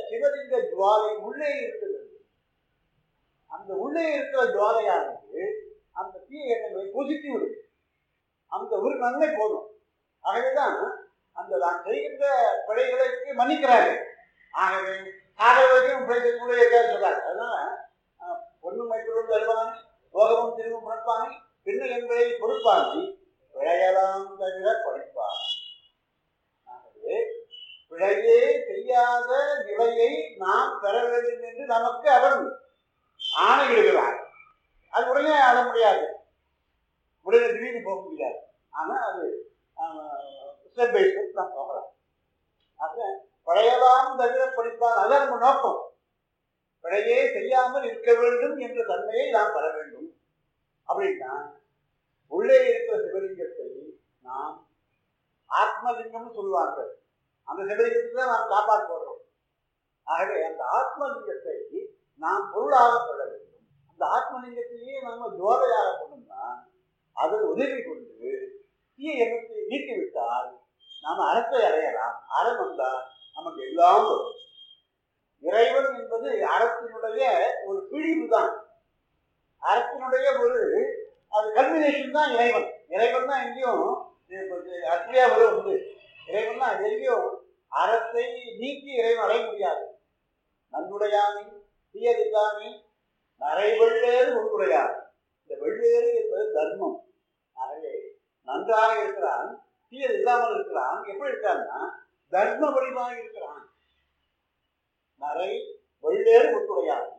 சிவலிங்க ஜுவாலை உள்ளே இருக்கிறது அந்த உள்ளே இருக்கிற ஜுவாலையானது அந்த தீய எண்ணங்களை புதுக்கி விடும் அந்த ஒரு நன்மை போதும் ஆகவேதான் அந்த நான் செய்கின்ற பிழைகளுக்கு மன்னிக்கிறாரு ஆகவே ஆகவேக்கும் பிழைகளுடைய சொல்றாரு அதனால அஹ், பொண்ணும் மைப்பொருள் வருவான் போகமும் திரும்பும் புணர்ப்பானி பின்ன என்பதை பொறுப்பானி பிழையலாம் தவிர படைப்பான் ஆகவே பிழையே செய்யாத நிலையை நாம் பெற வேண்டும் என்று நமக்கு அவன் ஆணையிடுகிறார் அது உடனே ஆட முடியாது உடனே திடீர்னு போக முடியாது ஆனால் அது ஸ்டெப் பை ஸ்டெப் நாம் போகலாம் ஆக பழையலாம் தவிர படிப்பான் அதான் நம்ம நோக்கம் பிழையே செய்யாமல் இருக்க வேண்டும் என்ற தன்மையை நாம் பெற வேண்டும் அப்படின்னா உள்ளே இருக்கிற சிவலிங்கத்தை நாம் ஆத்மலிங்கம்னு சொல்லுவாங்க அந்த சிவலிங்கத்தை தான் நாம் காப்பாற்ற போடுறோம் ஆகவே அந்த ஆத்மலிங்கத்தை நாம் பொருளாக கொள்ள வேண்டும் அந்த ஆத்மலிங்கத்தையே நம்ம ஜோதையாக கொண்டோம்னா அதில் உதவி கொண்டு தீய எண்ணத்தை நீக்கிவிட்டால் நாம் அறத்தை அடையலாம் அறம் வந்தால் நமக்கு எல்லாம் வரும் இறைவன் என்பது அறத்தினுடைய ஒரு பிழிவு தான் அறத்தினுடைய ஒரு அது கல்மினேஷன் தான் இறைவன் இறைவன் தான் எங்கேயும் அட்லியா வரும் உண்டு இறைவன் தான் எங்கேயும் அறத்தை நீக்கி இறைவன் அடைய முடியாது நன்னுடையாமை தீயதில்லாமை நரை வெள்ளேறு உண்டுடையாமை இந்த வெள்ளேறு என்பது தர்மம் ஆகவே நன்றாக இருக்கிறான் தீயது இல்லாமல் இருக்கிறான் எப்படி இருக்கான்னா தர்ம வடிவாக இருக்கிறான் நரை வெள்ளேறு உண்டுடையாமை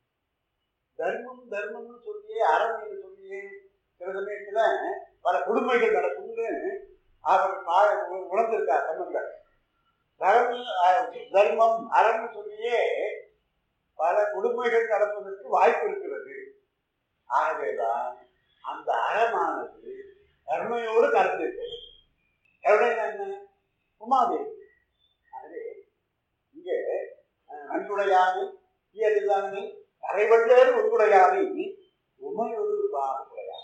தர்மம் தர்மம்னு சொல்லியே அறம் என்று சொல்லியே சில சமயத்துல பல கொடுமைகள் நடக்கும்னு அவர் பா- உ- உணர்ந்திருக்கார் சம்பந்தர் தர்ம அஹ், தர்மம் அறம்னு சொல்லியே பல கொடுமைகள் நடப்பதற்கு வாய்ப்பு இருக்கிறது ஆகவேதான் அந்த அறமானது கருணையோடு கலந்து இருக்கிறது கருணைனா என்ன உமாதேவி ஆகவே இங்கே அஹ், நன்றுடையாமை தீயதில்லாமை அரைவள்ளேறு உங்களுடையாமை உமையொரு பாகுடையாமை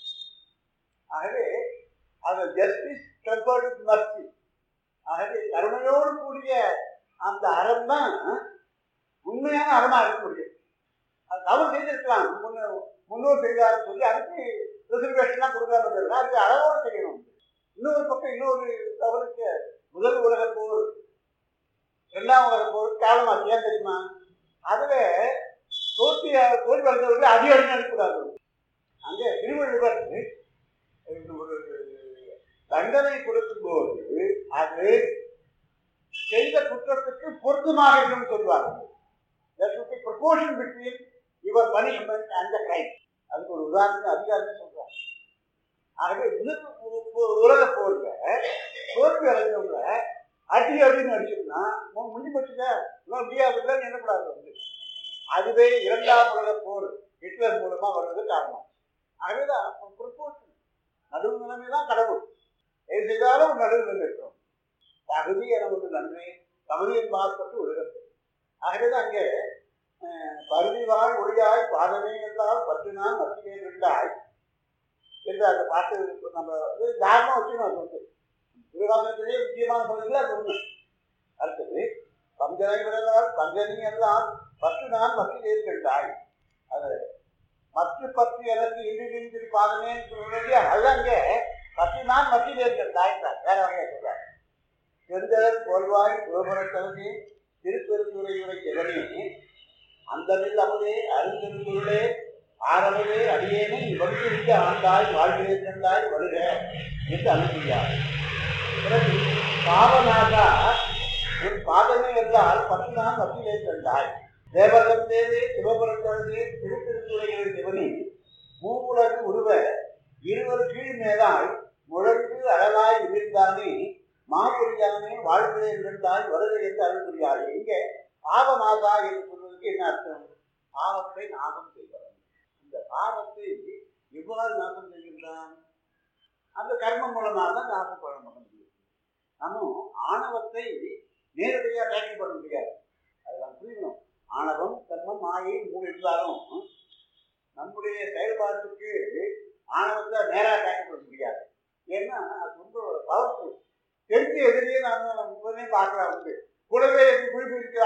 ஆகவே அது ஜஸ்டிஸ் டெம்பர்டு மர்சி ஆகவே கருணையோடு கூடிய அந்த அறம் தான் உண்மையான அறமா இருக்க முடியும் அது தவறு செய்திருக்கலாம் முன்ன முன்னோர் செய்தாருன்னு சொல்லி அதுக்கு ரிசர்வேஷன்லாம் கொடுக்காம இருக்கலாம் அதுக்கு அளவோடு செய்யணும் இன்னொரு பக்கம் இன்னொரு தவறுக்கு முதல் உலக போர் இரண்டாம் உலக போர் காலமாச்சு ஏன் தெரியுமா அதுல தோல்வி தோல்வி அடைந்தவர்கள் அதிக அடி அடிக்கூடாது அங்கே திருவள்ளுவர் ஒரு தண்டனை கொடுக்கும்போது அது செய்த குற்றத்துக்கு பொருத்தமாக இருக்கும்னு சொல்லுவாங்க There should be proportion between your punishment and the crime. அதுக்கு ஒரு உதாரணம் அதிகாரமே சொல்றாங்க ஆகவே முதல் ஒரு போ- உலக போர்ல தோல்வி அடைஞ்சவங்க அடி அப்படின்னு அடிச்சோம்னா உன் முடிஞ்சு போச்சுங்க இன்னும் முடியாது இல்லைன்னு எண்ணக்கூடாது வந்து அதுவே இரண்டாம் உலக போர் ஹிட்லர் மூலமா வருவது காரணம் ஆகவேதான் ப்ரொபோர்ஷன் நடுவு நிலைமை தான் கடவுள் எது செய்தாலும் ஒரு நடுவு நிலை இருக்கும் தகுதி என ஒரு நன்மை தகுதியின் பார்ப்பட்டு உலகத்தை ஆகவேதான் அங்கே அஹ், பருதி வாழ் ஒளியாய் பாதமே என்றால் பத்து நாள் மத்தியே நின்றாய் என்று அந்த பாட்டு நம்ம வந்து தாரணம் வச்சுக்கணும் அது வந்து திருவாசனத்திலேயே முக்கியமான பகுதியில் அது ஒன்று அடுத்தது பஞ்சனை விரலால் பஞ்சனி எல்லாம் பத்து நாள் மத்தியே நின்றாய் அது மற்ற பத்து எனக்கு இன்றிலின் திரு பாதமே சொல்லியா அது அங்கே பத்து நாள் மத்தியிலே இருக்கிறாய் வேற வகையை சொல்றார் பெருந்தர் போல்வாய் கோபுரத்தவசி திருப்பெருந்துறையுரை எவனே அந்தமில் அமுதே அருந்தெருந்துருளே ஆரவரே அடியேனை வகுத்திருக்க ஆண்டாய் வாழ்கிறேன் கண்டாய் வருக என்று அனுப்பியார் பிறகு பாவனாகா உன் பாதமே என்றால் பத்து நாள் மத்தியிலே கண்டாய் தேவகம் தேவே சிவபுரத்தரசே திருப்பெருந்துறையுரை எவனே மூவுலகு உருவ இருவர் கீழ் மேலாய் முழங்கு அழகாய் விழுந்தானே மாபுரியானே வாழ்கிறேன் என்றால் வருகை என்று அருள் புரியாது இங்கே பாவநாதா என்று சொல்வதற்கு என்ன அர்த்தம் பாவத்தை நாசம் செய்வதன் இந்த பாவத்தை எவ்வாறு நாசம் செய்கின்றான் அந்த கர்மம் மூலமாக தான் நாசம் பண்ண முடியும் நம்ம ஆணவத்தை நேரடியாக டேக்கிள் பண்ண முடியாது அது நம்ம புரியணும் ஆணவம் கர்மம் மாயை மூணு இருந்தாலும் நம்முடைய செயல்பாட்டுக்கு ஆணவத்தை நேராக டேக்கிள் பண்ண முடியாது ஏன்னா அது ரொம்ப பவர்ஃபுல் தெரிஞ்ச எதிரியே நாம உடனே பார்க்கலாம் வந்து கூடவே குழி பிடிக்கிற